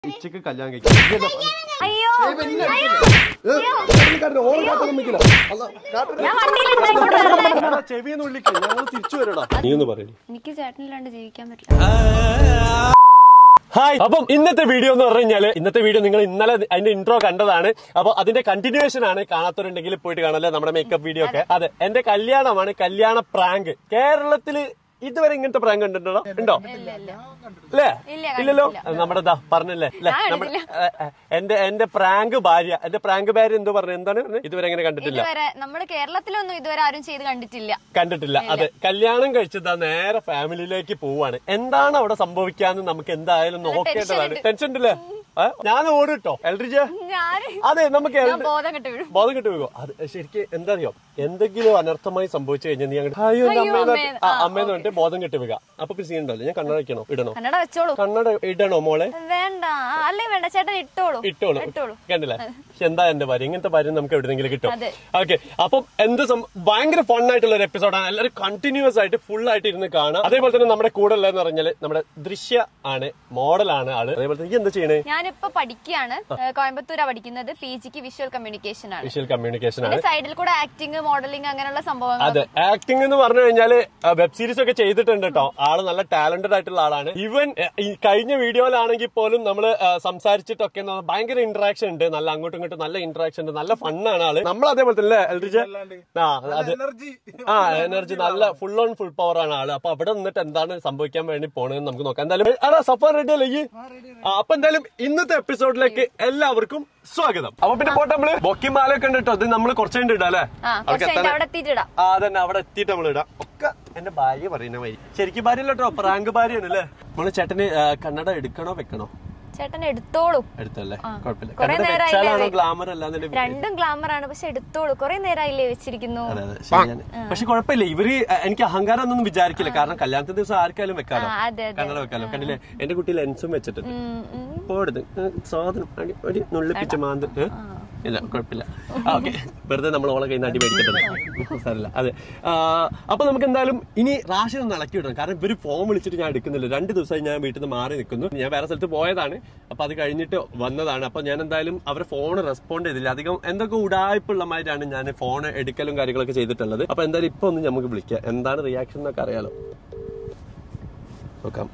ഇച്ചക്ക് കല്യാണം കഴിക്കും നീ എന്താ പറഞ്ഞത്? അയ്യോ ഏയ്, ഇപ്പൊ ഇന്നെ അടിക്കില്ല. ഏ, കാട്ടില് കാട്ടില് ഓളെ കാട്ടൊന്നും നിൽക്കില്ല. അല്ല, കാട്ടില് ഞാൻ വണ്ടിയിലുണ്ടായിക്കോട്ടെ എടാ, ചെവിയൊന്നും വിളിക്കും ഞങ്ങൾ തിരിച്ചു വരടാ നീ ഒന്ന് പറയൂ എനിക്ക് ചേട്ടനില്ലാണ്ട് ജീവിക്കാൻ പറ്റില്ല ഹായ് അപ്പം ഇന്നത്തെ വീഡിയോ എന്ന് പറഞ്ഞു കഴിഞ്ഞാല് ഇന്നത്തെ വീഡിയോ നിങ്ങൾ ഇന്നലെ അതിന്റെ ഇൻട്രോ കണ്ടതാണ് അപ്പൊ അതിന്റെ കണ്ടിന്യൂവേഷൻ ആണ് കാണാത്തവരുണ്ടെങ്കിൽ പോയിട്ട് കാണല്ലേ നമ്മുടെ മേക്കപ്പ് വീഡിയോ ഒക്കെ അതെ എന്റെ കല്യാണമാണ് കല്യാണ പ്രാങ്ക് കേരളത്തില് ഇതുവരെ ഇങ്ങനത്തെ പ്രാങ്ക് കണ്ടിട്ടുണ്ടോ ഉണ്ടോ അല്ലേ ഇല്ല, ഇല്ലല്ലോ കണ്ടിട്ടില്ല. അത് നമ്മുടെ ദാ പറഞ്ഞല്ലേ അല്ലേ ഞാൻ നമ്മുടെ ഏ, ഏ, എന്റെ എന്റെ പ്രാങ്ക് ഭാര്യ എന്റെ പ്രാങ്ക് ഭാര്യ എന്തോ പറഞ്ഞു എന്താണ് പറഞ്ഞത്? ഇതുവരെ അങ്ങനെ കണ്ടിട്ടില്ല ഇതുവരെ നമ്മള് കേരളത്തിലൊന്നും ഇതുവരെ ആരും ചെയ്ത് കണ്ടിട്ടില്ല കണ്ടിട്ടില്ല അതെ കല്യാണം കഴിച്ചതാ നേരെ ഫാമിലിയിലേക്ക് പോവാണ് എന്താണ് അവിടെ സംഭവിക്കാന്ന് നമുക്ക് എന്തായാലും നോക്കേണ്ടതാണ് ടെൻഷൻ ഉണ്ടല്ലേ ഏ? ഞാൻ ഓടിട്ടോ എൽഡ്രിജ ഞാൻ അതെ നമുക്ക് ഞാൻ എൽഡ്രി- ബോധം കെട്ട് വീഴും ബോധം കിട്ടു വീഴോ അത് ശരിക്കും എന്താ അറിയോ എന്തെങ്കിലും അനർത്ഥമായി സംഭവിച്ചു കഴിഞ്ഞാൽ നീ അങ്ങോട്ട് അയ്യോ എന്റെ അയ്യോ, അമ്മേന്ന് അമ്മേന്ന്. ആ, ആ, അമ്മേന്ന് പറഞ്ഞിട്ട് ബോധം കെട്ടി വീഴ അപ്പൊ പിന്നെ സീൻ ഉണ്ടല്ലോ ഞാൻ കണ്ണട വെക്കണോ ഇടണോ കന്നഡ വെച്ചോളൂ കണ്ണട ഇടണോ മോളെ വേണ്ട അല്ലേ വേണ്ട ചേട്ടൻ ഇട്ടോളൂ ഇട്ടോളൂ ഇട്ടോളൂ കണ്ടില്ലേ പക്ഷെ എന്താ എന്റെ ഭാര്യ ഇങ്ങനത്തെ ഭാര്യ നമുക്ക് എവിടെയെങ്കിലും കിട്ടും അതെ. ഓക്കെ അപ്പം എന്ത് സം- ഭയങ്കര ഫൺ ആയിട്ടുള്ള ഒരു എപ്പിസോഡാണ് എല്ലാവരും കണ്ടിന്യൂസ് ആയിട്ട് ഫുൾ ആയിട്ട് ഇരുന്ന് കാണാം അതേപോലെ തന്നെ നമ്മുടെ കൂടെ ഉള്ളതെന്ന് പറഞ്ഞാല് നമ്മുടെ ദൃശ്യ ആണ് മോഡലാണ് ആള് അതേപോലെ തന്നെ ഈ എന്താ ചെയ്യണേ ഞാനിപ്പോ പഠിക്കുകയാണ് ഏഹ് കോയമ്പത്തൂരാ പഠിക്കുന്നത് പി ജിക്ക് വിഷ്വൽ കമ്മ്യൂണിക്കേഷൻ ആണ് വിഷ്വൽ കമ്മ്യൂണിക്കേഷൻ ആണ് പിന്നെ സൈഡിൽ കൂടെ ആക്ടിങ് മോഡലിംഗ് അങ്ങനെയുള്ള സംഭവങ്ങൾ അതെ ആക്ടിംഗ് എന്ന് പറഞ്ഞു കഴിഞ്ഞാല് വെബ് സീരീസ് ഒക്കെ ചെയ്തിട്ടുണ്ട് കേട്ടോ ആള് നല്ല ടാലന്റഡ് ആയിട്ടുള്ള ആളാണ് ഈവൻ ഈ കഴിഞ്ഞ വീഡിയോയിലാണെങ്കിൽ പോലും നമ്മൾ സംസാരിച്ചിട്ടൊക്കെ ന- ഭയങ്കര ഇന്ററാക്ഷൻ ഉണ്ട് നല്ല അങ്ങോട്ടും ഇങ്ങോട്ടും നല്ല ഇന്ററാക്ഷൻ ഉണ്ട് നല്ല ഫണ്ണാണ് ആള് നമ്മൾ അതേപോലെ തന്നെ അല്ലേ എൽറിജ ആ അതെ ആ എനർജി നല്ല ഫുൾ ഓൺ ഫുൾ പവർ ആണ് ആള് അപ്പൊ അവിടെ നിന്നിട്ട് എന്താണ് സംഭവിക്കാൻ വേണ്ടി പോണെന്ന് നമുക്ക് നോക്കാം എന്തായാലും അതാ സഫർ റെഡി അല്ലേ ഈ ആ, അപ്പൊ എന്തായാലും ഇന്നത്തെ എപ്പിസോഡിലേക്ക് എല്ലാവർക്കും സ്വാഗതം അപ്പൊ പിന്നെ പോട്ടെ നമ്മള് ബൊക്കിമാലൊക്കെ ഉണ്ട് കേട്ടോ ഇത് നമ്മൾ കുറച്ചു കഴിഞ്ഞിട്ട് ഇടാം അല്ലേ ആ കുറച്ച് കഴിഞ്ഞ് അവിടെ എത്തിയിട്ടിടാം ആ അതന്നെ അവിടെ എത്തിയിട്ട് നമ്മൾ ഇടാം ഒക്കെ എന്റെ ഭാര്യ പറയുന്ന വഴി ശരിക്കും ഭാര്യ കേട്ടോ പ്രാങ്ക് ഭാര്യയാണ് അല്ലേ നമ്മള് ചേട്ടന് ആ, കണ്ണട എടുക്കണോ വെക്കണോ ചേട്ടൻ എടുത്തോളൂ എടുത്തല്ലേ കുഴപ്പമില്ല കുറേ കണ്ണട നേരമായില്ലേ വെച്ചാലാണോ വെ- ഗ്ലാമർ അല്ലാന്നുണ്ടെങ്കിൽ രണ്ടും ഗ്ലാമർ ആണ് പക്ഷെ എടുത്തോളൂ കുറെ നേരമായില്ലേ വെച്ചിരിക്കുന്നു അതെ അതെ ശരിയാണ് പക്ഷെ കുഴപ്പമില്ല ഇവര് അ, എനിക്ക് അഹങ്കാരം ഒന്നും വിചാരിക്കില്ല കാരണം കല്യാണത്തിന്റെ ദിവസം ആർക്കായാലും വെക്കാലോ ആ, അതെ അതെ കണ്ണട വെക്കാലോ കണ്ടില്ലേ എന്റെ കുട്ടി ലെൻസും വെച്ചിട്ടുണ്ട് ഉം, ഉം. പോടുത് സാധനം അടി- ഒരു നുള്ളിപ്പിച്ച മാന്ത് ഏ? ഇല്ല കുഴപ്പമില്ല ഓക്കെ വെറുതെ നമ്മൾ ഓളെ കയ്യിൽ നിന്ന് അടി മേടിക്കട്ടെ സാരല്ല അതെ ആ, അപ്പൊ നമുക്ക് എന്തായാലും ഇനി റാഷൻ ഒന്ന് ഇളക്കി വിടണം കാരണം ഇവര് ഫോൺ വിളിച്ചിട്ട് ഞാൻ എടുക്കുന്നില്ല രണ്ട് ദിവസമായി ഞാൻ വീട്ടിൽ നിന്ന് മാറി നിൽക്കുന്നു ഞാൻ വേറെ സ്ഥലത്ത് പോയതാണ് അപ്പൊ അത് കഴിഞ്ഞിട്ട് വന്നതാണ് അപ്പൊ ഞാൻ എന്തായാലും അവരെ ഫോൺ റെസ്പോണ്ട് ചെയ്തില്ല അധികം എന്തൊക്കെ ഉടായ്പുള്ളമായിട്ടാണ് ഞാൻ ഫോൺ എടുക്കലും കാര്യങ്ങളൊക്കെ ചെയ്തിട്ടുള്ളത് അപ്പൊ എന്തായാലും ഇപ്പൊ ഒന്ന് നമുക്ക് വിളിക്കാം എന്താണ് റിയാക്ഷൻ എന്നൊക്കെ അറിയാലോ നോക്കാം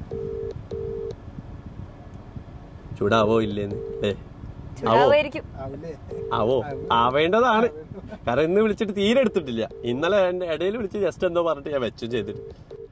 ചൂടാവോ ഇല്ലേന്ന് ഏ ആവോ ചൂടാവുമായിരിക്കും ആവോ ആവേണ്ടതാണ് കാരണം ഇന്ന് വിളിച്ചിട്ട് തീരെ എടുത്തിട്ടില്ല ഇന്നലെ എന്റെ ഇടയിൽ വിളിച്ച് ജസ്റ്റ് എന്തോ പറഞ്ഞിട്ട് ഞാൻ വെച്ചും ചെയ്തിട്ട്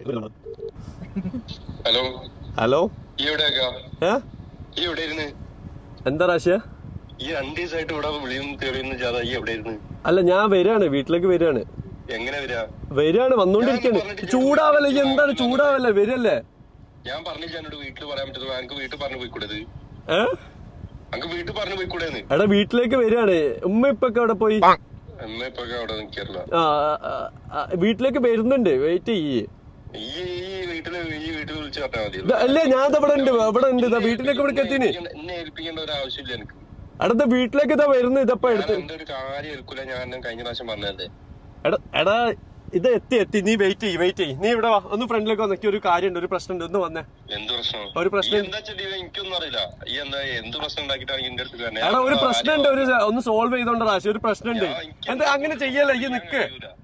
ഹലോ ഹലോ ഈ എവിടെയാക്കാ ഏ ഈ എവിടെ ഇരുന്ന് എന്താ റാഷ്യ ഈ രണ്ട് ദിവസമായിട്ട് ഇവിടെ വിളിയും തെറിയുന്നു ജാഥ ഈ എവിടെ ഇരുന്ന് അല്ല ഞാൻ വരികയാണ് വീട്ടിലേക്ക് വരികയാണ് എങ്ങനെ വരാ വരികയാണ് വന്നോണ്ടിരിക്കാണ് ചൂടാവല്ലേ ഈ എന്താണ് ചൂടാവല്ലേ വരികല്ലേ ഞാൻ പറഞ്ഞില്ല എന്നോട് വീട്ടിൽ പറയാൻ പറ്റുന്നത് എനിക്ക് വീട്ടിൽ പറഞ്ഞു പോയിക്കൂടത് ഏ എനിക്ക് വീട്ടിൽ പറഞ്ഞു പോയിക്കൂടെന്ന് എടാ വീട്ടിലേക്ക് വരികയാണ് ഉമ്മ ഇപ്പൊക്കെ അവിടെ പോയി അമ്മ ഇപ്പൊ അവിടെ നിൽക്കാറില്ല ആ ആ, ആ, വീട്ടിലേക്ക് വരുന്നുണ്ട് വെയിറ്റ് ചെയ്യ് ഈ ഈ വീട്ടില് ഈ വീട്ടിൽ വിളിച്ച് പറഞ്ഞാൽ മതി ഇതാ, അല്ലേ ഞാൻ ദാ ഇവിടെ ഉണ്ട് ഇവിടെ ഉണ്ട് ഇതാ വീട്ടിലേക്ക് ഇവിടെ എത്തിന് എന്നെ ഏൽപ്പിക്കേണ്ട ഒരു ആവശ്യമില്ല എനിക്ക് എടാ വീട്ടിലേക്ക് ഇതാ വരുന്നു ഇതപ്പോ ഞാൻ എടുത്ത് എന്റെ ഒരു കാര്യം ഏൽക്കൂല ഞാൻ കഴിഞ്ഞ പ്രാവശ്യം പറഞ്ഞതല്ലേ എടാ എടാ ഇത് എത്തി എത്തി നീ വെയിറ്റ് ചെയ്യ് വെയിറ്റ് ചെയ്യ് നീ ഇവിടെ വാ ഒന്ന് ഫ്രണ്ടിലേക്ക് വന്നേക്ക് ഒരു കാര്യമുണ്ട് ഒരു പ്രശ്നമുണ്ട് ഒന്ന് വന്നേ എന്ത് പ്രശ്നം ഒരു പ്രശ്നം- ഈ എന്താ ചെടി എനിക്കൊന്നും അറിയില്ല ഈ എന്താ എന്ത് പ്രശ്നം ഉണ്ടാക്കിയിട്ടാണ് എന്റെ അടുത്ത് തന്നെ എടാ ഒരു പ്രശ്നമുണ്ട് ഒരു സ- ഒന്ന് സോൾവ് ചെയ്തോണ്ട് റാശി ഒരു പ്രശ്നമുണ്ട് ഞാൻ- എനിക്ക് എന്താ അങ്ങനെ ചെയ്യല്ല ഈ നിക്ക്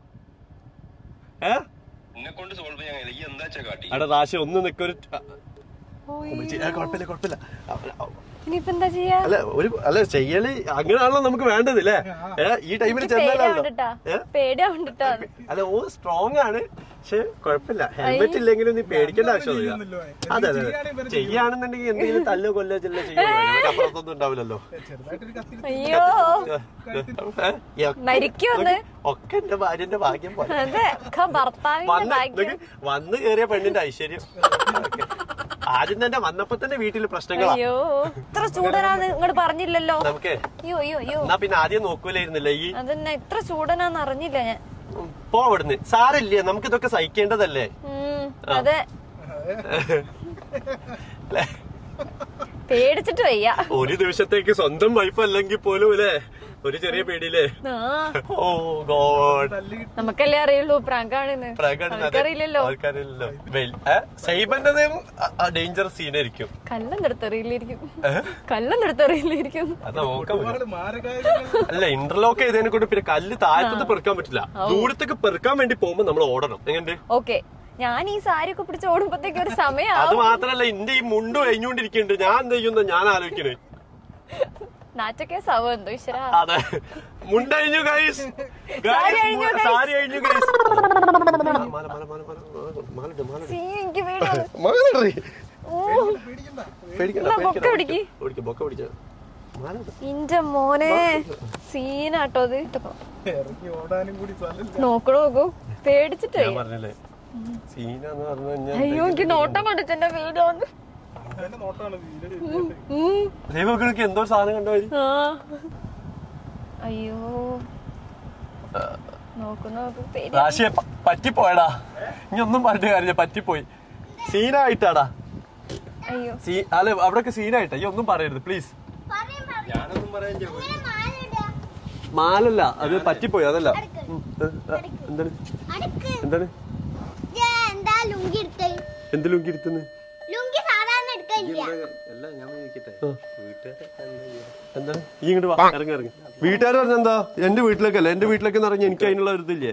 ഏ എന്നെ കൊണ്ട് സോൾവ് ചെയ്യാൻ കഴിയില്ല. ഈ എന്താ കാട്ടി എടാ റാശി ഒന്ന് നിക്ക് ഒരു ഏ, കുഴപ്പമില്ല കുഴപ്പമില്ല ഇനിയിപ്പോ എന്താ ചെയ്യാ അല്ല ഒരു അല്ല ചെയ്യല് അങ്ങനെയാണല്ലോ നമുക്ക് വേണ്ടത് അല്ലേ ഏ ഈ ടൈമിൽ ചെന്നാലല്ലോ പേടിയാവണ്ടിട്ടാ ഏ പേടിയാവണ്ടിട്ടാ അല്ല ഓ സ്ട്രോങ് ആണ് പക്ഷെ കുഴപ്പമില്ല ഹെൽമെറ്റ് ഇല്ലെങ്കിലും നീ പേടിക്കേണ്ട ആവശ്യമില്ല അതെ അതെ അതെ. ചെയ്യാണെന്നുണ്ടെങ്കിൽ എന്തെങ്കിലും തല്ലോ കൊല്ലോ ചെല്ലോ ചെയ്യോ അപ്പുറത്തൊന്നും ഉണ്ടാവില്ലല്ലോ അയ്യോ ഏ? ഈ ഒക്കെ- മരിക്കുമെന്ന് ഒക്കെ എന്റെ ഭാര്യന്റെ ഭാഗ്യം പോലെ അതെ ഒക്കെ ഭർത്താവിന്റെ വന്ന് ഭാഗ്യം നിനക്ക് വന്ന് കേറിയ പെണ്ണിന്റെ ഐശ്വര്യം ഓക്കേ. ആദ്യം തന്നെ വന്നപ്പോ തന്നെ വീട്ടില് പ്രശ്നങ്ങളാ അയ്യോ ഇത്ര ചൂടനാന്ന് ഇങ്ങോട്ട് പറഞ്ഞില്ലല്ലോ നമുക്ക് അയ്യോ അയ്യോ അയ്യോ എന്നാ പിന്നെ ആദ്യം നോക്കൂലായിരുന്നില്ല ഈ അതന്നെ ഇത്ര ചൂടനാന്ന് അറിഞ്ഞില്ല ഞാൻ പോവിടുന്ന് സാരില്ലേ നമുക്ക് ഇതൊക്കെ സഹിക്കേണ്ടതല്ലേ ഉം, അതെ പേടിച്ചിട്ട് വയ്യ ഒരു ദിവസത്തേക്ക് സ്വന്തം വൈഫ് അല്ലെങ്കിൽ പോലും അല്ലേ ഒരു ചെറിയ പേടിയില്ലേ ആ, ഓ ഗോഡ് നമുക്കല്ലേ അറിയുള്ളൂ പ്രാങ്കാണെന്ന് നമുക്കറിയില്ലല്ലോ ആൾക്കാരില്ലല്ലോ സൈബന്റതും ഡേഞ്ചർ സീനായിരിക്കും കല്ലം നിർത്തറിയില്ലായിരിക്കും കല്ലം നിർത്തറിയില്ലായിരിക്കും അത് നോക്കാൻ പറ്റും. അല്ല ഇന്റർലോക്ക് ചെയ്തതിനെ കൊണ്ട് പിന്നെ കല്ല് താഴത്തേക്ക് പെറുക്കാൻ പറ്റില്ല ദൂരത്തേക്ക് പെറുക്കാൻ വേണ്ടി പോകുമ്പോ നമ്മൾ ഓടണം എങ്ങനെ ഓക്കെ ഞാൻ ഈ സാരി ഒക്കെ പിടിച്ച് ഓടുമ്പോഴത്തേക്ക് ഒരു അത് സമയമാവും മാത്രല്ല എന്റെ ഈ മുണ്ട് കഴിഞ്ഞുകൊണ്ടിരിക്കുന്നുണ്ട് ഞാൻ എന്ത് ചെയ്യുന്ന ഞാൻ ആലോചിക്കണേ നാറ്റക്കേസാവോ എന്തോ ഈശ്വര അതെ മുണ്ട് കഴിഞ്ഞു ഗൈസ് സാരി കഴിഞ്ഞു, guys. സാരി കഴിഞ്ഞു ഗൈസ് എനിക്ക് പേടിയാണ് ഓ പേടിക്കണ്ട എന്നാ ബൊക്ക പിടിക്ക്. ഓടിക്ക ബൊക്ക പിടിച്ച ഇന്റെ മോനെ സീനാട്ടോ അത് നോക്കണോ നോക്കൂ പേടിച്ചിട്ടേ ഞാൻ പറഞ്ഞില്ലേ സീനാന്ന് പറഞ്ഞു കഴിഞ്ഞാൽ അയ്യോ എനിക്ക് നോട്ടം കണ്ടിട്ട് എന്റെ വീടാന്ന് ദൈവങ്ങൾക്ക് എന്തോ ഒരു സാധനം കണ്ടോ അവര്? ആ അയ്യോ നോക്കൂ നോക്കൂ പേടി റാഷിയെ പ- പറ്റിപ്പോയടാ ഇനി ഒന്നും പറഞ്ഞിട്ട് കാര്യമില്ല പറ്റിപ്പോയി സീനായിട്ടാടാ അയ്യോ സീ അല്ല അവിടൊക്കെ സീനായിട്ടാ ഈ ഒന്നും പറയരുത് പ്ലീസ് മാലല്ല അത് പറ്റിപ്പോയി അതല്ല ഉം, ഏ, ഏ, എന്താണ് എന്താണ് എന്താ ലുങ്കി എടുത്തേ എന്ത് ലുങ്കി എടുത്തുന്ന് ലുങ്കി സാധാരണ എടുക്കില്ല എന്താണ് ഈ ഇങ്ങോട്ട് വാ ഇറങ്ങി ഇറങ്ങി വീട്ടുകാർ പറഞ്ഞ എന്താ എന്റെ വീട്ടിലേക്കല്ല എന്റെ വീട്ടിലേക്ക് പറഞ്ഞ എനിക്ക് അതിനുള്ള ഒരു ഇതില്ലേ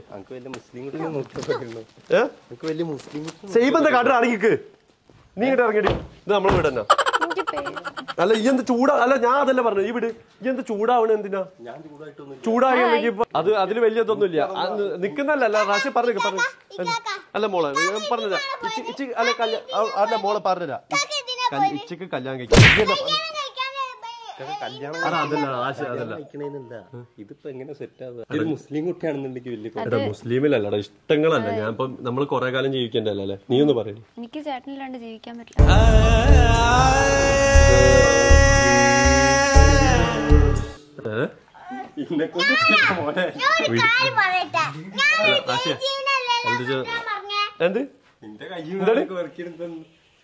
ഏ സെയ്ബ് എന്താ കാട്ടിൽ ഇറങ്ങിക്ക് നീ ഇങ്ങോട്ട് ഇറങ്ങിടി ഇത് നമ്മളെ വീട് തന്നെ എനിക്ക് പേടി അല്ല ഈ എന്ത് ചൂടാ അല്ല ഞാൻ അതല്ല പറഞ്ഞു ഈ വീട് ഈ എന്ത് ചൂടാവണ എന്തിനാ ചൂടായി അത് അതിൽ വലിയ ഇതൊന്നും ഇല്ല നിക്കുന്നല്ല അല്ല റാശി പറഞ്ഞു പറഞ്ഞു അല്ല മോളെ ഞാൻ പറഞ്ഞതാ ഇച്ചി ഇച്ചി അല്ല കല്യ ആ- അല്ല മോളെ പറഞ്ഞതാ കല്യ- ഇച്ചിക്ക് കല്യാണം കഴിക്കാം ഈ എന്താ പറഞ്ഞെ? അതാ, അതല്ല റാശി അതല്ല ഇതിപ്പോ എങ്ങനെ സെറ്റ് ആവുക ഇത് മുസ്ലിം കുട്ടിയാണെന്നുണ്ടെങ്കിൽ വലിയ എടാ മുസ്ലിമിലല്ലടാ ഇഷ്ടങ്ങളല്ല ഞാൻ ഇപ്പം നമ്മൾ കുറെ കാലം ജീവിക്കണ്ടല്ലോ അല്ലേ നീ ഒന്ന് പറയടി എനിക്ക് ചേട്ടനില്ലാണ്ട് ജീവിക്കാൻ പറ്റില്ല ഏഹ് ഇതിനെ കൊണ്ട് മോനെ കാര്യം പറയട്ടെ ഞാൻ റാശിയ ചീനല്ലേ എന്ത് ചെ- ഞാൻ പറഞ്ഞേ എന്ത് നിന്റെ കയ്യിൽ വർക്കിരുന്നു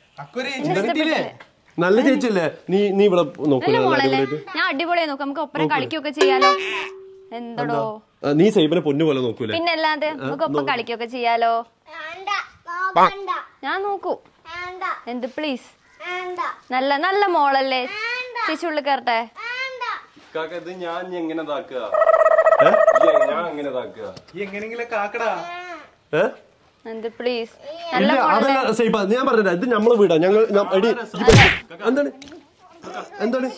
നല്ല ചേച്ചിയല്ലേ നീ നീ ഇവിടെ നോക്കൂല നല്ല നല്ല മോളല്ലേ അടിപൊളിയായിട്ട് ഞാൻ അടിപൊളിയായി നോക്കാം നമുക്ക് ഒപ്പരം കളിക്കുകയൊക്കെ ചെയ്യാലോ എന്തടോ ആ, നീ സൈബിനെ പൊന്നു പോലെ നോക്കൂലേ പിന്നല്ലാതെ നമുക്ക് ഒപ്പം കളിക്കുകയൊക്കെ ചെയ്യാലോ വേണ്ട നോക്കണ്ട ഞാൻ നോക്കൂ വേണ്ട എന്ത് പ്ലീസ് വേണ്ട നല്ല നല്ല മോളല്ലേ ചേച്ചി ഉള്ളിൽ കയറട്ടെ വേണ്ട കാക്ക ഇത് ഞാൻ ഇനി എങ്ങനെ ഇതാക്കുക ഏ? ഇയ്യ, ഞാൻ എങ്ങനെ ഇതാക്കുക ഏ? എന്ത് പ്ലീസ് നല്ല ഇല്ല മോളല്ലേ അതല്ല സൈബ ഞാൻ പറഞ്ഞ ഇത് നമ്മളെ വീടാ ഞങ്ങൾ ഞ- എടി ഈ പറ്റി- എന്താണ് എന്താണ്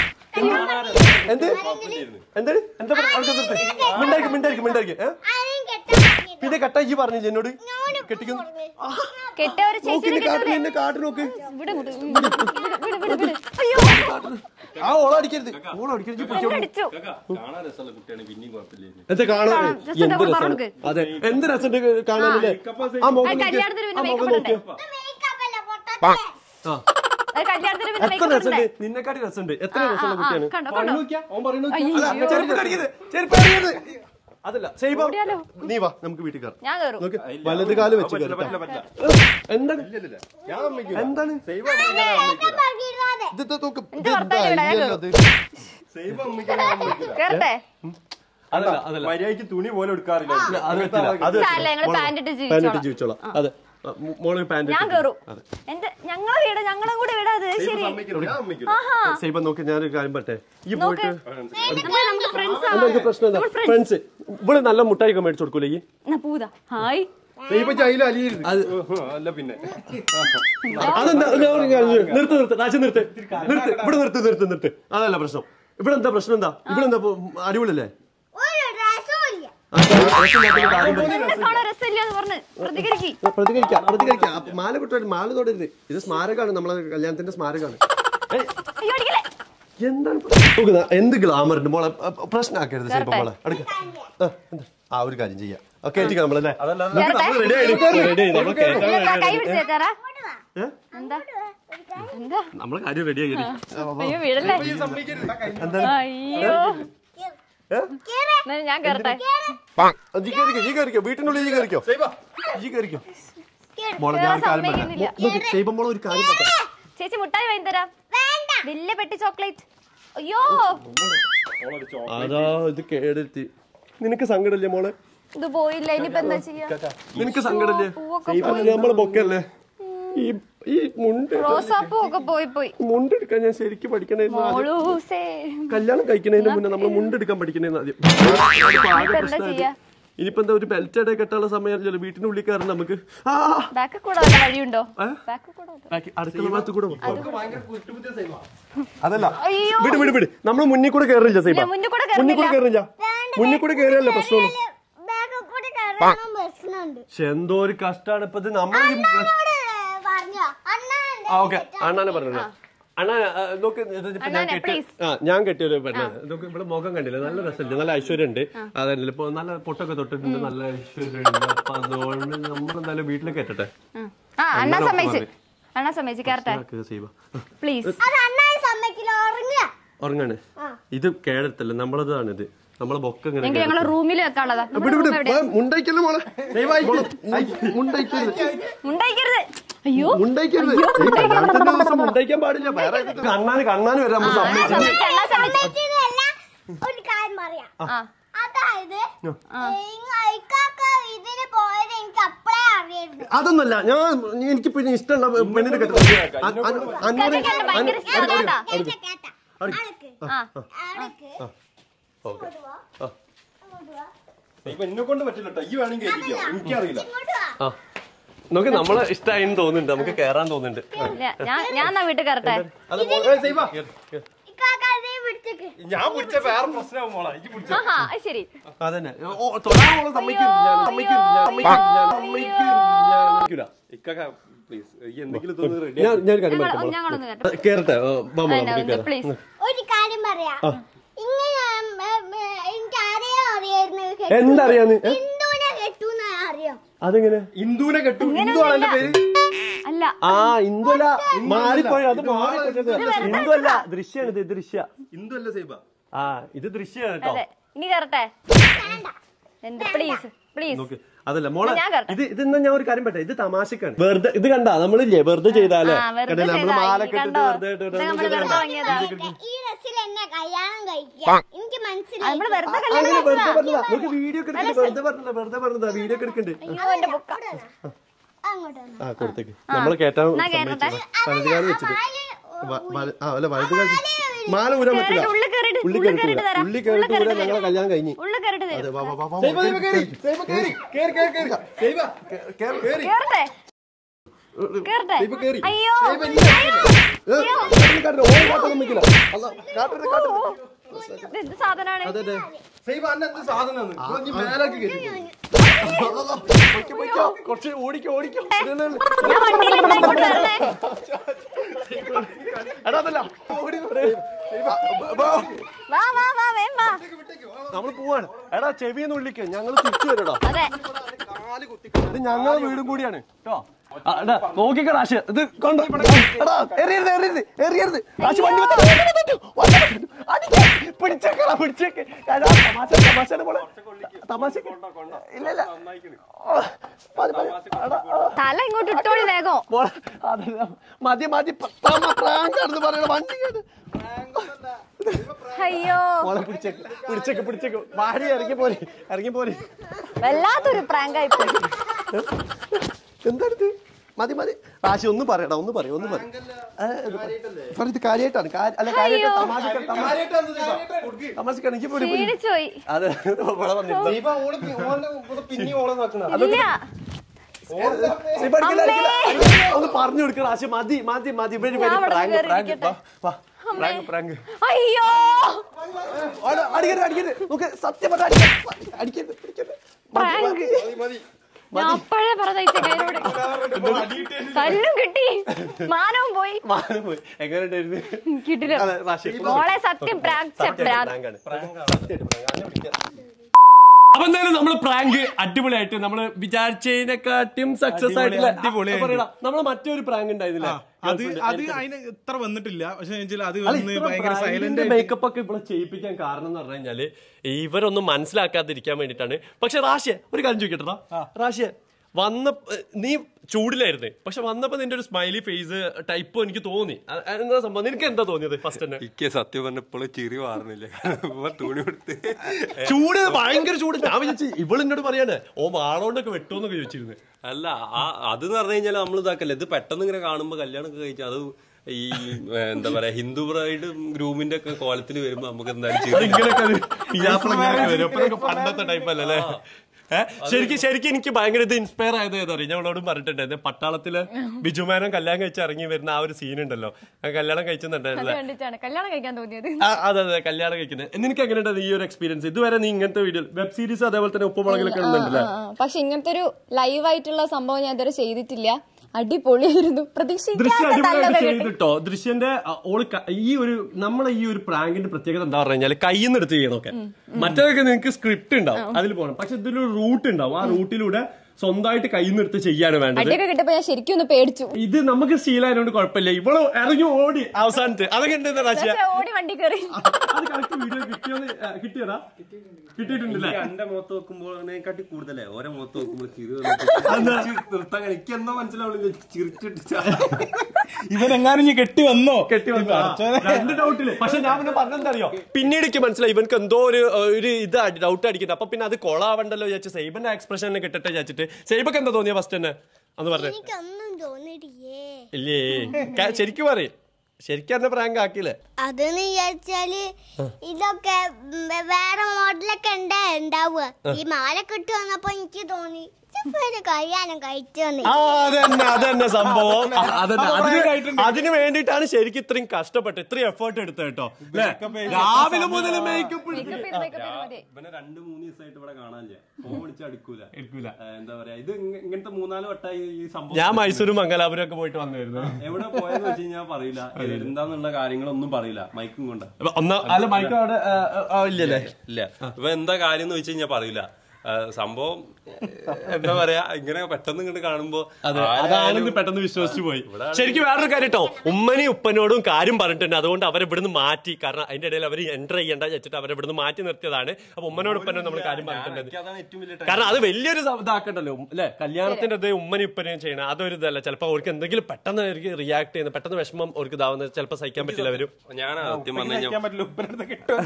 എന്ത് എന്താണ് എന്താ പറയാ അവിടെ നിർത്ത് മിണ്ടായിരിക്കും മിണ്ടായിരിക്കും മിണ്ടായിരിക്കും ഏ? ആരെയും കെട്ടാൻ പറഞ്ഞില്ല. പിന്നെ കട്ടാക്കി പറഞ്ഞില്ല എന്നോട് കെട്ടിക്കുന്നു കെട്ട ഒരു നോക്കി ചേച്ചിനെ കാട്ടിൽ എന്നെ കാട്ട് നോക്ക് വിട് വിട് വിട് വിട് വിട് വിട് അയ്യോ ആ ഓള അടിക്കരുത് ഓള അടിക്കരുത് ഇജ്ജ് പൊയ്ക്കോ. അടിച്ചു കാണാൻ രസമുള്ള കുട്ടിയാണ് പിന്നെയും കുഴപ്പമില്ല എന്താ കാണാൻ ആ, എന്ത് രസമുണ്ട്, രസം പറഞ്ഞോക്ക്. അതെ എന്ത് രസമുണ്ട് കാണാനല്ലേ ആ മുഖം ആ, നോക്കിയേ. കല്യാണത്തിന് പിന്നെ ആ makeup മുഖം നോക്കിയേ. ഇത് makeup അല്ല, പൊട്ടത്തേ. ആ അത് കല്യാണത്തിന് പിന്നെ എത്ര makeup രസമുണ്ട് ഇടണ്ടേ? നിന്നെക്കാട്ടി രസമുണ്ട് എത്ര ആ, രസമുള്ള ആ, കുട്ടിയാണ് കണ്ടോ, പറഞ്ഞു കണ്ടോ. നോക്കിയാ, ഓൻ പറയുന്നത് അയ്യോ. നോക്കിയാ. അല്ല, ചെരുപ്പ് കടിക്കരുത്, ചെരുപ്പ് കടിക്കരുത്. അതല്ല സൈബ ഓടിയാലോ? നീ വാ നമുക്ക് വീട്ടിൽ കയറാം ഞാൻ കയറും നോക്ക് വലത് കാല് വെച്ച് പറ്റില്ല കയറി പറ്റില്ല പറ്റില്ല എന്താണ് ഞാൻ അമ്മയ്ക്ക് എന്താണ് സൈബ അമ്മയ്ക്ക് എന്നെ പറഞ്ഞിരുന്നാതെ. ഇത് ഇത് നോക്ക് എന്റെ ഭർത്താവിനെ വിടാൻ ഇതെന്താ കയറും. ഇത്? സൈബ അമ്മയ്ക്ക് അമ്മയ്ക്ക് കേറട്ടെ അതല്ല അതല്ല മര്യാദക്ക് തുണി പോലെ എടുക്കാറില്ല ഇല്ല, അത് പറ്റില്ല അത് സാരമില്ല, ഞങ്ങള് pant ഇട്ട് പാന്റ് ഇട്ട് ജീവിച്ചോളാം. ജീവിച്ചോളാം അതെ ആ, മോ- മോള് പാന്റ് ഞാൻ കേറും എന്റെ ഞങ്ങളെ വീട് ഞങ്ങളെ കൂടെ വിടാത് ശരി ഞാൻ അമ്മയ്ക്ക് ആഹാ സൈബ നോക്ക് ഞാനൊരു കാര്യം പറ്റേ ഈ നോക്ക് പോയിട്ട് നമ്മൾ നമുക്ക് ഫ്രണ്ട്സ് എന്താ എനിക്ക് പ്രശ്നം എന്താ ഫ്രണ്ട്സ് ഇവിടെ നല്ല മുട്ടായി ഒക്കെ മേടിച്ചു കൊടുക്കൂലേ ഈ എന്നാ പൂതാ ഹായ് സൈബ ചൈല അലിയരുത് അത് അല്ല പിന്നെ അതെന്താ ഞാൻ ഒരു കാര്യം ചെയ്യാം. നിർത്ത് നിർത്ത് രാജി നിർത്ത് നിർത്ത് ഇവിടെ നിർത്ത് നിർത്ത് നിർത്ത് അതല്ല പ്രശ്നം ഇവിടെ എന്താ പ്രശ്നം എന്താ ഇവിടെ എന്താ ഇപ്പൊ അടിപൊളിയല്ലേ ഒരു രസവും ഇല്ല. ആ, പ്രശ്നം ഇല്ലാത്തൊരു കാര്യം പറ. എന്നെ കാണാൻ രസമില്ല എന്ന് പറഞ്ഞ് പ്രതികരിക്കി പ്രതികരിക്കാം പ്രതികരിക്കാം അപ്പൊ മാല വിട്ടു മാല തൊടരുത് ഇത് സ്മാരകമാണ് നമ്മളെ കല്യാണത്തിന്റെ സ്മാരകമാണ് ഏയ്, അയ്യോ അടിക്കലേ എന്താണ് നോക്ക് ദാ, എന്ത് ഗ്ലാമറുണ്ട് മോളെ അ, അ, പ്രശ്നമാക്കരുത് ശരി മോളെ അടുക്ക ആ, എന്താ? ആ ഒരു കാര്യം ചെയ്യാം ഓക്കെ എത്തിക്കാം നമ്മളല്ലേ റെഡി ആയി റെഡി ആയി നമ്മൾ കേറ്റാൻ ഇതെന്താ, കൈ പിടിച്ചേച്ചാറാ ഏ? എന്താ എന്താ നമ്മളെ കാര്യം റെഡി ആയി അയ്യോ വീടല്ലേ അയ്യോ എന്നാ ഞാൻ കേറട്ടെ നീ കയറിക്കോ നീ കയറിക്കോ വീട്ടിനുള്ളിൽ നീ കയറിക്കോ നീ കയറിക്കോ മോളെ ഞാൻ ഒരു കാര്യം പറയാം സമ്മതിക്കുന്നില്ല. നോക്ക് സൈബ മോളെ ഒരു കാര്യം പറയാം ചേച്ചി മുട്ടായി വാങ്ങി തരാം വലിയ പെട്ടി ചോക്ലേറ്റ് അയ്യോ അതാ ഇത് കേടെത്തി നിനക്ക് സങ്കടല്ലേ മോളെ ഇത് പോയില്ല ഇനിയിപ്പോ എന്താ ചെയ്യാ നിനക്ക് സങ്കടല്ലേ പൂവൊക്കെ ഇപ്പൊ നമ്മളെ ബൊക്കല്ലേ ഈ ഈ മുണ്ട് റോസാപ്പൂ ഒക്കെ പോയി പോയി മുണ്ടെടുക്കാൻ ഞാൻ ശരിക്കും പഠിക്കണേന്ന് ആദ്യം മോളൂസേ കല്യാണം കഴിക്കണതിന് മുന്നേ നമ്മൾ മുണ്ടെടുക്കാൻ പഠിക്കണേന്ന് ആദ്യം ഇനിയിപ്പോ എന്താ ചെയ്യാ ഇനിയിപ്പോ എന്താ ഒരു ബെൽറ്റ് ഇടയിൽ കെട്ടാനുള്ള സമയമല്ലോ വീട്ടിന്റെ ഉള്ളിൽ കയറണം നമുക്ക് ആ ബാക്കിൽ കൂടെ വല്ല വഴിയുണ്ടോ ഏ? ബാക്കിൽ കൂടെ വല്ല- ബാക്കി അടുക്കള ഭാഗത്ത് കൂടെ പോ. അതല്ല അയ്യോ വിട് വിട് വിട് നമ്മൾ മുന്നിൽ കൂടെ കയറില്ല സൈബ ഇല്ല, മുന്നിൽ കൂടെ മുന്നിൽ കൂടെ കയറുന്നില്ല. കയറില്ല മുന്നിൽ കൂടെ കയറിയല്ല പ്രശ്നമുള്ളൂ ബാഗിൽ കൂടി കയറാൻ പ്രശ്നമുണ്ട് പക്ഷെ എന്തോ ഒരു കഷ്ടാണ് ഇപ്പൊ ഇത് നമ്മൾ ഈ ബസ്- അണ്ണനോട് പറഞ്ഞോ അണ്ണൻ ആ ഓക്കെ അണ്ണാനെ പറഞ്ഞു അണ്ണാ ആ, നോക്ക് ഇത് ഇപ്പൊ ഞാൻ അണ്ണാനെ, കെട്ടി please. ആ ഞാൻ കെട്ടിയൊരു പെണ്ണാണ് നോക്ക് ഇവിടെ മുഖം കണ്ടില്ല നല്ല രസമുണ്ട് നല്ല ഐശ്വര്യം ഉണ്ട് അതല്ല ഇപ്പൊ നല്ല പൊട്ടൊക്കെ തൊട്ടിട്ടുണ്ട് നല്ല ഐശ്വര്യം ഉണ്ട് അപ്പൊ അതുകൊണ്ട് നമ്മളെന്തായാലും വീട്ടിൽ കെട്ടട്ടെ ഉം. ആ അണ്ണാ സമ്മതിച്ച് അണ്ണാ സമ്മതിച്ച് കയറട്ടെ ആക്ക് സൈബ പ്ലീസ് അത് അണ്ണൻ സമ്മതിക്കില്ല ഉറങ്ങുക ഉറങ്ങാണ് ഇത് കേടത്തല്ല നമ്മളതാണ് ഇത് നമ്മളെ ബൊക്ക ഇങ്ങനെ എങ്കിൽ ഞങ്ങളെ റൂമിൽ വെക്കാനുള്ളതാ നമ്മുടെ വിട് വിട് room എവിടെയാ? മുണ്ടയ്ക്കല്ലേ മോളെ മോളെ, മുണ്ടയ്ക്കരുത് ഉണ്ടായിക്കരുത് അയ്യോ മുണ്ടയ്ക്കരുത് ഈ കല്യാണത്തിന്റെ ദിവസം മുണ്ടയ്ക്കാൻ പാടില്ല വേറെ കണ്ണാന് കണ്ണാന് വരാൻ നമ്മൾ സമ്മതിച്ചു സമ്മതിച്ച് അണ്ണാ സമ്മതിച്ച് സമ്മതിച്ചതല്ല ഒരു കാര്യം പറയാം ആ അതായത് ഇങ്ങ- ഇക്കാക്ക ഇതിന് പോയത് എനിക്ക് അപ്പഴേ അറിയായിരുന്നു അതൊന്നല്ല ഞാൻ എനിക്ക് പിന്നെ ഇഷ്ടമുള്ള പെണ്ണിനെ കെട്ടണം അ- അ- അന്നോട് ഇക്കാക്കയ്ക്ക് എന്നെ ഭയങ്കര ഇഷ്ടമാണ് കേട്ടാ. കേട്ട കേട്ട ആൾക്ക് ആ ആൾക്ക് ഓക്കെ ഇങ്ങോട്ട് വാ ഇങ്ങോട്ട് വാ ഇപ്പൊ എന്നെ കൊണ്ട് പറ്റില്ല ട്ടോ. ഈ വേണമെങ്കിൽ കേൾപ്പിക്കാം എനിക്കറിയില്ല ഇങ്ങോട്ട് വാ ആ നോക്ക് നമ്മളെ ഇഷ്ടമായിന്ന് തോന്നുന്നുണ്ട് നമുക്ക് കേറാൻ തോന്നുന്നുണ്ട് ഇല്ല, ഞാൻ ഞാൻ എന്നാ വീട്ടിൽ കയറട്ടെ അത് മോളെ സൈബ ഇക്കാക്ക അതേ പിടിച്ചേക്ക് ഞാൻ പിടിച്ച വേറെ പ്രശ്നമാവും മോളെ എനിക്ക് പിടിച്ച ആഹാ അത് ശരി അതന്നെ ഓ തൊടാനുള്ള സമ്മതിക്കരുത് ഞാൻ സമ്മതിക്കരുത് ഞാൻ സമ്മതിക്കരുത് ഞാൻ സമ്മതിക്കരുത് ഞാൻ സമ്മതിക്കൂല. ഇക്കാക്ക പ്ലീസ് ഈ എന്തെങ്കിലും തോന്നുന്നു റെഡി ഞാൻ ഞാൻ ഒരു കാര്യം ഞങ്ങൾ പറയട്ടെ ഞങ്ങളൊന്ന് മോളെ? കയറട്ടെ കേറട്ടെ ഓ, വാ മോളെ, നമുക്ക് കേറാം. പ്ലീസ് ഒരു കാര്യം പറയാം ഇങ്ങനെ ഉം, ഉം, എനിക്ക് ആരെയാ അറിയായിരുന്നു എന്തറിയാന്ന് ഏ? ഹിന്ദുവിനെ കെട്ടൂന്ന് അറിയാം അതെങ്ങനെ ഹിന്ദുവിനെ കെട്ടു ഹിന്ദു ആണ് എന്റെ പേര് അല്ല ആ ഹിന്ദു അല്ല മാറിപ്പോയി അത് മാറിപ്പോയത് ഹിന്ദു അല്ല ദൃശ്യാണ് ഇത് ദൃശ്യ ഹിന്ദു അല്ല സൈബ ആ ഇത് ദൃശ്യാണ് കേട്ടോ അതെ ഇനി കയറട്ടെ എന്ത് പ്ലീസ് പ്ലീസ് നോക്ക് അതല്ല മോളെ ഞാൻ കയറട്ടെ. ഇത് ഇതെന്നാ ഞാൻ ഒരു കാര്യം പറ്റേ ഇത് തമാശക്കാണ് വെറുതെ ഇത് കണ്ടാ നമ്മളില്ലേ വെറുതെ ചെയ്താലേ ആ, വെറുതെ കണ്ടില്ലേ? നമ്മള് ചെയ്താ, മാല ഈ കെട്ടിട്ട് കണ്ടോ? വെറുതെ ഇട്ടിട്ട് ഇത് നമ്മള് നമുക്ക് വെറുതെ കണ്ടോ? വാങ്ങിയതാ. ഈ ഡ്രസ്സിൽ എന്നെ കല്യാണം കഴിക്കാം എനിക്ക് മനസ്സിലായി നമ്മള് വെറുതെ അങ്ങനെ കല്യാണം വെറുതെ കഴിച്ചതാ. പറഞ്ഞതാ നമുക്ക് വീഡിയോ ഒക്കെ എടുക്കണ്ട വെറുതെ പറഞ്ഞതാ വെറുതെ പറഞ്ഞതാ വീഡിയോ ഒക്കെ എടുക്കണ്ട് അയ്യോ എന്റെ ബുക്ക അങ്ങോട്ട് വന്നോ. ആ കൊടുത്തേക്ക് നമ്മള് കേട്ടാൻ എന്നാ കേറട്ടെ. വലതുകാലം വെച്ചിട്ട് വ- വല- ആ അല്ല വലതുകാലം മാല ഊരാൻ പറ്റില്ല കേറിട്ട് ഉള്ളിൽ കേറിട്ട് ഉള്ളി ഉള്ളിൽ കയറിട്ട് കേറിട്ട് തരാം ഉള്ളി ഉള്ളിൽ കയറിട്ട് കേറിട്ട് ഞങ്ങളെ കല്യാണം കഴിഞ്ഞ് ഉള്ളിൽ കേറിട്ട് അതെ തരും വാ വാ വാ വാ സൈബ സൈബ കേറി സൈബ കേറി കേറി കേറി കേറി സൈബ കേറ്. കേറി കേറട്ടെ കേറട്ടെ സൈബ കേറി അയ്യോ സൈബ നീ ഏ, കാട്ടിന് കാട്ടിന് ഓൻ കാട്ടൊന്നും വെക്കില്ല അല്ല കാട്ടിന് കാട്ടിന് ഇത് എന്ത് സാധനാണ് അതെ അതെ സൈബ അന്ന എന്ത് സാധനമാണ് ഇവിടെ നീ മേലാക്കി കേറി പൊയ്ക്കോ, പൊയ്ക്കോ. കുറച്ച് ഓടിക്കോ ഓടിക്കോ ഇല്ല, ഇല്ല, ഇല്ല. ഞാൻ വണ്ടിയിൽ ഇങ്ങോട്ട് വരണേ എടാ അതല്ല ഓടി വരേ. വാ. വാ വാ വാ വേം വാ നമ്മള് പോവാണ് എടാ ചെവിന്ന് ഉള്ളിക്ക് ഞങ്ങൾ തിരിച്ചു വരടാ അതെ ഇത് ഞങ്ങളെ വീടും കൂടിയാണ് കേട്ടോ ആ, എടാ, നോക്കിക്കോ റാഷ് ഇത് കൊണ്ടോ എടാ എറിയരുത് എറിയരുത് എറിയരുത് റാഷ് വണ്ടി വന്ന് വണ്ടി വന്നിട്ട്, വണ്ടി വന്നിട്ട്. അടിക്ക്. പിടിച്ചേക്കടാ പിടിച്ചേക്ക് എടാ, തമാശ തമാശ പോലെ തമാശ ഇല്ല ഇല്ല ആ, മതി, മതി. എടാ, ആ. തല ഇങ്ങോട്ട് ഇട്ടോളി വേഗം മോളെ, അതല്ല, മതി മതി പത്താമ പ്രാങ്കാണെന്ന് പറയണ വണ്ടി കേട്ട് അയ്യോ മോളെ പിടിച്ചേക്ക് പിടിച്ചേക്ക് പിടിച്ചേക്ക് വാടി ഇറങ്ങി പോരെ ഇറങ്ങി പോരെ വല്ലാത്തൊരു പ്രാങ്കായി പോയി എന്താണിത് മതി മതി റാശി ഒന്ന് പറയടാ ഒന്ന് പറയും ഒന്ന് പറയും ഇത് കാര്യമായിട്ടാണ് കാര്യം- അല്ല കാര്യമായിട്ട് തമാശ തമാശക്കാണ് എനിക്ക് പോലും ക്ഷീണിച്ചു പോയി അതെ ഇവിടെ വന്നിരുന്നു. സൈബ ഓള് പി- ഓളെ ഇവിടെ പിന്നെ ഓളെ നോക്കണ ഇല്ല സിബ അടിക്കില്ല, അടിക്കില്ല. അയ്യോ, ഒന്ന് പറഞ്ഞു കൊടുക്ക റാശി മതി മതി മതി ഇവിടെ ഞാൻ ഇവിടെ പ്രാങ്ക് കയറി പ്രാങ്ക് ഇരിക്കട്ടെ. വാ പ്രാങ്ക് പ്രാങ്ക് അയ്യോ അടിക്കരുത് അടിക്കരുത് നോക്ക് സത്യം പറഞ്ഞ അടിക്കരുത് അടിക്കരുത് അടിക്കരുത് മതി, പ്രാങ്ക്. മതി. മതി ഞാൻ അപ്പോഴേ പറഞ്ഞ കയ്യിലോട് കല്ലും കിട്ടി മാനവും പോയി മാനം പോയി എങ്ങനെയുണ്ടായിരുന്നു കിട്ടില്ല അതെ, റാഷി. മോളെ സത്യം പ്രാങ്ക് പ്രാങ്ക് പ്രാങ്കാണ്. സത്യമായിട്ട് പ്രാങ്ക്. ആനെ വിളിക്കാം. അപ്പൊ എന്തായാലും നമ്മള് പ്രാങ്ക് അടിപൊളിയായിട്ട് നമ്മള് വിചാരിച്ചതിനെക്കാട്ടിയും സക്സസ് ആയിട്ടുള്ള അടിപൊളിയായിട്ട്. നമ്മള് മറ്റൊരു പ്രാങ്ക് ഉണ്ടായിരുന്നില്ല അത് അത് അതിന് ഇത്ര വന്നിട്ടില്ല പക്ഷെ വെച്ചാൽ അത് വന്ന് ഭയങ്കര സൈലന്റ് മേക്കപ്പ് ഒക്കെ ഇവിടെ ചെയ്യിപ്പിക്കാൻ കാരണം എന്ന് പറഞ്ഞു കഴിഞ്ഞാല് ഇവരൊന്നും മനസ്സിലാക്കാതിരിക്കാൻ വേണ്ടിട്ടാണ് പക്ഷെ റാഷിയ ഒരു കാര്യം ചോദിക്കട്ടാ റാഷിയ വന്ന നീ ചൂടിലായിരുന്നു പക്ഷെ വന്നപ്പോ നിന്റെ ഒരു സ്മൈലി ഫേസ് ടൈപ്പ് എനിക്ക് തോന്നി അ- എന്താ സംഭവം നിനക്ക് എന്താ തോന്നിയത് ഫസ്റ്റ് തന്നെ എനിക്ക് സത്യം പറഞ്ഞപ്പോഴും ചിരി മാറുന്നില്ല കാരണം തുണി കൊടുത്ത് ചൂട് ഭയങ്കര ചൂട് ഞാൻ വിചാരിച്ചു ഇവള് എന്നോട് പറയാണ് ഓ വാളോണ്ടൊക്കെ വെട്ടോന്നൊക്കെ ചോദിച്ചിരുന്നു അല്ല ആ അതെന്ന് പറഞ്ഞു കഴിഞ്ഞാൽ നമ്മൾ ഇതാക്കല്ലേ ഇത് പെട്ടെന്ന് ഇങ്ങനെ കാണുമ്പോ കല്യാണം ഒക്കെ കഴിച്ചാൽ അത് ഈ ഏ, എന്താ പറയാ ഹിന്ദു ബ്രൈഡ് ഗ്രൂമിന്റെ ഒക്കെ കോലത്തിൽ വരുമ്പോ നമുക്ക് എന്തായാലും ചിരി ഇങ്ങനെയൊക്കെ ഒരു പിയാപ്പിള ഇങ്ങനെയൊക്കെ വരും. അപ്പോഴൊക്കെ പണ്ടത്തെ ടൈപ്പ് അല്ലല്ലേ ഏ? ശരിക്കും ശരിക്കും എനിക്ക് ഭയങ്കര ഇത് ഇൻസ്പയർ ആയത് ഏതാ അറിയാം ഞാൻ അവളോടും പറഞ്ഞിട്ടുണ്ടായിരുന്നു പട്ടാളത്തില് ബിജുമാനം കല്യാണം കഴിച്ച് ഇറങ്ങി വരുന്ന ആ ഒരു സീൻ ഉണ്ടല്ലോ ആ കല്യാണം അത് കഴിച്ചുന്നുണ്ടല്ലേ കണ്ടിട്ടാണ് കല്യാണം കഴിക്കാൻ തോന്നിയത് ആ, അതെ അതെ കല്യാണം കഴിക്കുന്നത് നിനക്ക് എങ്ങനെയുണ്ട് ഈ ഒരു എക്സ്പീരിയൻസ് ഇതുവരെ നീ ഇങ്ങനത്തെ വീഡിയോ വെബ് സീരീസ് അതേപോലെ തന്നെ ഉപ്പുമുളകിലൊക്കെ ഉണ്ടല്ലേ പക്ഷെ ഇങ്ങനത്തെ ഒരു ലൈവ് ആയിട്ടുള്ള സംഭവം ഞാൻ ഇതുവരെ ചെയ്തിട്ടില്ല അടിപൊളിയായിരുന്നു ദൃശ്യം പ്രതീക്ഷിക്കാത്ത അടിപൊളിയായിട്ട് നല്ലത് ചെയ്തിട്ടോ ദൃശ്യന്റെ ആ, ഓള് ക- ഈ ഒരു നമ്മളെ ഈ ഒരു പ്രാങ്കിന്റെ പ്രത്യേകത എന്താ പറഞ്ഞു കഴിഞ്ഞാൽ കയ്യിൽ നിന്ന് എടുത്ത് ചെയ്യണമൊക്കെ മറ്റേതൊക്കെ നിനക്ക് സ്ക്രിപ്റ്റ് ഉണ്ടാവും അതിൽ പോകണം പക്ഷെ ഇതിലൊരു റൂട്ട് ഉണ്ടാവും ആ റൂട്ടിലൂടെ സ്വന്തമായിട്ട് കയ്യിൽ നിന്ന് എടുത്ത് ചെയ്യാണ് വേണ്ടത് അടിയൊക്കെ കിട്ടിയപ്പോ ഞാൻ ശരിക്കും ഒന്ന് പേടിച്ചു ഇത് നമുക്ക് ശീലമായതുകൊണ്ട് കുഴപ്പമില്ല ഇവള് ഇറങ്ങി ഓടി അവസാനത്ത് അതൊക്കെ ഉണ്ട് റാശിയ പക്ഷേ ഓടി വണ്ടി കയറി അത് കറക്റ്റ് വീഡിയോ കിട്ടിയോന്ന് ആ, കിട്ടിയതാ കിട്ടിയിട്ടുണ്ടല്ലേ എന്റെ മുഖത്ത് നോക്കുമ്പോഴേക്കാട്ടി കൂടുതലേ ഓരോ മുഖത്ത് നോക്കുമ്പോൾ ചിരി വന്നിട്ട് ചിരി നിർത്താൻ കഴി- എനിക്ക് എന്താ മനസ്സിലാവുള്ളൂ ചിരിച്ചിട്ട് ഇവനെങ്ങാനും ഇനി കെട്ടി വന്നോ കെട്ടി വന്നു. ആ, രണ്ട് ഡൗട്ടില് പക്ഷെ ഞാൻ പിന്നെ പറഞ്ഞെന്തറിയോ പിന്നീട് എനിക്ക് മനസ്സിലായി ഇവർക്ക് എന്തോ ഒരു ഒരു ഇത് ഡൗട്ട് അടിക്കുന്നത് അപ്പൊ പിന്നെ അത് കൊളാവണ്ടല്ലോ വിചാരിച്ചു സൈബന്റെ എക്സ്പ്രഷൻ കിട്ടട്ടെ വിചാരിച്ചിട്ട് സൈബക്ക് എന്താ തോന്നിയ ഫസ്റ്റ് തന്നെ അന്ന് പറഞ്ഞു എനിക്കൊന്നും തോന്നിട്ടില്ലേ ഇല്ലേ ക- ശരിക്കും പറയും ശരിക്കും എന്നെ പ്രാങ്ക് ആക്കിയില്ലേ അതെന്ന് വിചാരിച്ചാല് ഇതൊക്കെ ഉം വേറെ മോഡലൊക്കെ ഉണ്ടാ ഉണ്ടാവുക ഈ മാല കിട്ടു വന്നപ്പോ എനിക്ക് തോന്നി ഒരു കല്യാണം കഴിച്ചു ആ അതന്നെ അതന്നെ സംഭവം ആ, അതന്നെ അതിന് അതിന് വേണ്ടിയിട്ടാണ് ശരിക്കും ഇത്രയും കഷ്ടപ്പെട്ട് ഇത്രയും എഫേർട്ട് എടുത്തത് കേട്ടോ ല്ലേ? രാവിലെ മുതൽ മേക്കപ്പ് മേക്കപ്പ് ചെയ്ത് മേക്കപ്പ് ചെയ്ത് മതി ഇവനെ രണ്ട് മൂന്ന് ദിവസമായിട്ട് ഇവിടെ കാണാനില്ല ഫോൺ വിളിച്ച് അടുക്കൂല എടുക്കൂല. ഏ, എന്താ പറയാ ഇത് ഇങ്ങ- ഇങ്ങനത്തെ മൂന്നാല് വട്ടമായി ഈ സംഭവം ഞാൻ മൈസൂരും മംഗലാപുരം ഒക്കെ പോയിട്ട് വന്നായിരുന്നു എവിടെ പോയെന്ന് വെച്ച് കഴിഞ്ഞാൽ പറയില്ല എന്താന്നുള്ള കാര്യങ്ങളൊന്നും പറയില്ല മൈക്കും കൊണ്ട് ഒന്നാ അല്ല മൈക്ക് അവിടെ ആ, ആ, ഇല്ലല്ലേ ഇല്ല ഇപ്പൊ എന്താ കാര്യം എന്ന് വെച്ച് കഴിഞ്ഞാൽ പറയില്ല ആ, സംഭവം എന്താ പറയാ ഇങ്ങനെ പെട്ടെന്ന് ഇങ്ങോട്ട് കാണുമ്പോ അതെ ആരായാലും- അതാണെന്ന് പെട്ടെന്ന് വിശ്വസിച്ചു പോയി ശരിക്കും വേറൊരു കാര്യം കേട്ടോ ഉമ്മനെയും ഉപ്പനോടും കാര്യം പറഞ്ഞിട്ടുണ്ട് അതുകൊണ്ട് അവരെ ഇവിടുന്ന് മാറ്റി കാരണം അതിന്റെ ഇടയിൽ അവർ എൻ്റർ ചെയ്യണ്ട വെച്ചിട്ട് അവരെ ഇവിടുന്ന് മാറ്റി നിർത്തിയതാണ് അപ്പൊ ഉമ്മനോട് ഉപ്പനോട് നമ്മൾ കാര്യം പറഞ്ഞിട്ടുണ്ട് എനിക്ക് അതാണ് ഏറ്റവും വലിയ കാരണം അത് വലിയൊരു സ- ഇതാക്കണ്ടല്ലോ അല്ലെ കല്യാണത്തിന്റെ ഇത് ഉമ്മനും ഉപ്പനെയും ചെയ്യണം അതൊരു ഇതല്ല ചിലപ്പോൾ അവർക്ക് എന്തെങ്കിലും പെട്ടെന്ന് അവർക്ക് റിയാക്ട് ചെയ്യുന്ന പെട്ടെന്ന് വിഷമം അവർക്ക് ഇതാവുന്നത് ചിലപ്പോൾ സഹിക്കാൻ പറ്റില്ല വരും ഞാൻ സത്യം പറഞ്ഞു കഴിഞ്ഞാൽ കഴിക്കാൻ പറ്റില്ല ഉപ്പനടുത്ത് കിട്ടും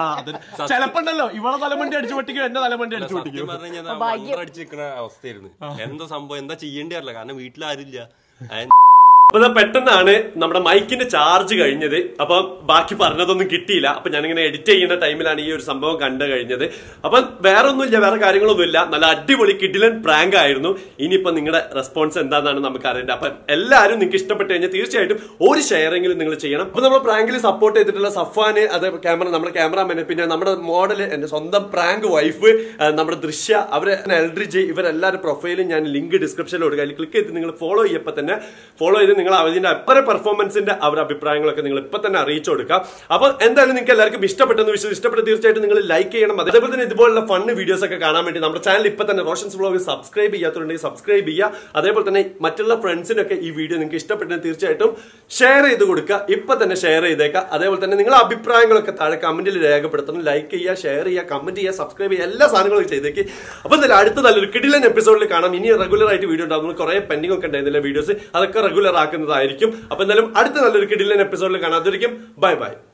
ചിലപ്പോ ഉണ്ടല്ലോ ഇവളെ തലമണ്ടി അടിച്ചു പൊട്ടിക്കും എന്റെ തലമണ്ടി അടിച്ചു സത്യം പൊട്ടിക്കും പറഞ്ഞു കഴിഞ്ഞാൽ അടിച്ച് നിൽക്കുന്ന അവസ്ഥയായിരുന്നു എന്താ സംഭവം എന്താ ചെയ്യേണ്ടി അറിയില്ല കാരണം വീട്ടിലാരില്ല ആ, അപ്പൊ ദാ പെട്ടെന്നാണ് നമ്മുടെ മൈക്കിന്റെ ചാർജ് കഴിഞ്ഞത് അപ്പൊ ബാക്കി പറഞ്ഞതൊന്നും കിട്ടിയില്ല അപ്പൊ ഞാനിങ്ങനെ എഡിറ്റ് ചെയ്യുന്ന ടൈമിലാണ് ഈ ഒരു സംഭവം കണ്ടു കഴിഞ്ഞത് അപ്പൊ വേറെ ഒന്നുമില്ല വേറെ കാര്യങ്ങളൊന്നുമില്ല നല്ല അടിപൊളി കിഡിലൻ പ്രാങ്ക് ആയിരുന്നു ഇനിയിപ്പോ നിങ്ങളുടെ റെസ്പോൺസ് എന്താണെന്നാണ് നമുക്ക് അറിയേണ്ടത് അപ്പൊ എല്ലാവരും നിങ്ങൾക്ക് ഇഷ്ടപ്പെട്ട് കഴിഞ്ഞാൽ തീർച്ചയായിട്ടും ഒരു ഷെയറെങ്കിലും നിങ്ങൾ ചെയ്യണം അപ്പൊ നമ്മൾ പ്രാങ്കിൽ സപ്പോർട്ട് ചെയ്തിട്ടുള്ള സഫാന് അത് ക്യാമറ നമ്മുടെ ക്യാമറാമാന് പിന്നെ നമ്മുടെ മോഡൽ എന്റെ സ്വന്തം പ്രാങ്ക് വൈഫ് നമ്മുടെ ദൃശ്യ അവരെ എൽഡ്രിജ് ഇവരെല്ലാവരുടെ പ്രൊഫൈലും ഞാൻ ലിങ്ക് ഡിസ്ക്രിപ്ഷനിൽ കൊടുക്കുക അതിൽ ക്ലിക്ക് ചെയ്ത് നിങ്ങൾ ഫോളോ ചെയ്യപ്പോൾ തന്നെ ഫോളോ ചെയ്ത് നിങ്ങൾ അതിന്റെ അവരുടെ പെർഫോമൻസിന്റെ അവരുടെ അഭിപ്രായങ്ങളൊക്കെ നിങ്ങൾ ഇപ്പൊ തന്നെ അറിയിച്ചു കൊടുക്കുക അപ്പൊ എന്തായാലും നിങ്ങൾക്ക് എല്ലാവർക്കും ഇഷ്ടപ്പെട്ടെന്ന് വിശ്വസിച്ച് ഇഷ്ടപ്പെട്ട് തീർച്ചയായിട്ടും നിങ്ങൾ ലൈക്ക് ചെയ്യണം അതേപോലെ തന്നെ ഇതുപോലുള്ള ഫണ്ണ് വീഡിയോസ് ഒക്കെ കാണാൻ വേണ്ടി നമ്മുടെ ചാനൽ ഇപ്പൊ തന്നെ റോഷൻസ് വ്ലോഗ് സബ്സ്ക്രൈബ് ചെയ്യാത്തുണ്ടെങ്കിൽ സബ്സ്ക്രൈബ് ചെയ്യുക അതേപോലെ തന്നെ മറ്റുള്ള ഫ്രണ്ട്സിനൊക്കെ ഈ വീഡിയോ നിങ്ങൾക്ക് ഇഷ്ടപ്പെട്ടെന്ന് തീർച്ചയായിട്ടും ഷെയർ ചെയ്ത് കൊടുക്കുക ഇപ്പൊ തന്നെ ഷെയർ ചെയ്തേക്കുക അതേപോലെ തന്നെ നിങ്ങളുടെ അഭിപ്രായങ്ങളൊക്കെ താഴെ കമന്റിൽ രേഖപ്പെടുത്തണം ലൈക്ക് ചെയ്യുക ഷെയർ ചെയ്യുക കമന്റ് ചെയ്യുക സബ്സ്ക്രൈബ് ചെയ്യുക എല്ലാ സാധനങ്ങളും ചെയ്തേക്ക് അപ്പൊ എന്തായാലും അടുത്ത നല്ലൊരു കിടിലൻ എപ്പിസോഡിൽ കാണാം ഇനി റെഗുലർ ആയിട്ട് വീഡിയോ ഉണ്ടാവും നമ്മൾ കുറെ പെൻഡിംഗ് ഒക്കെ ഉണ്ടായിരുന്നില്ല വീഡിയോസ് അതൊക്കെ റെഗുലർ ആക്കുന്നതായിരിക്കും അപ്പൊ എന്തായാലും അടുത്ത നല്ലൊരു കിടിലൻ എപ്പിസോഡിൽ കാണാം അതൊരിക്കും ബൈ ബൈ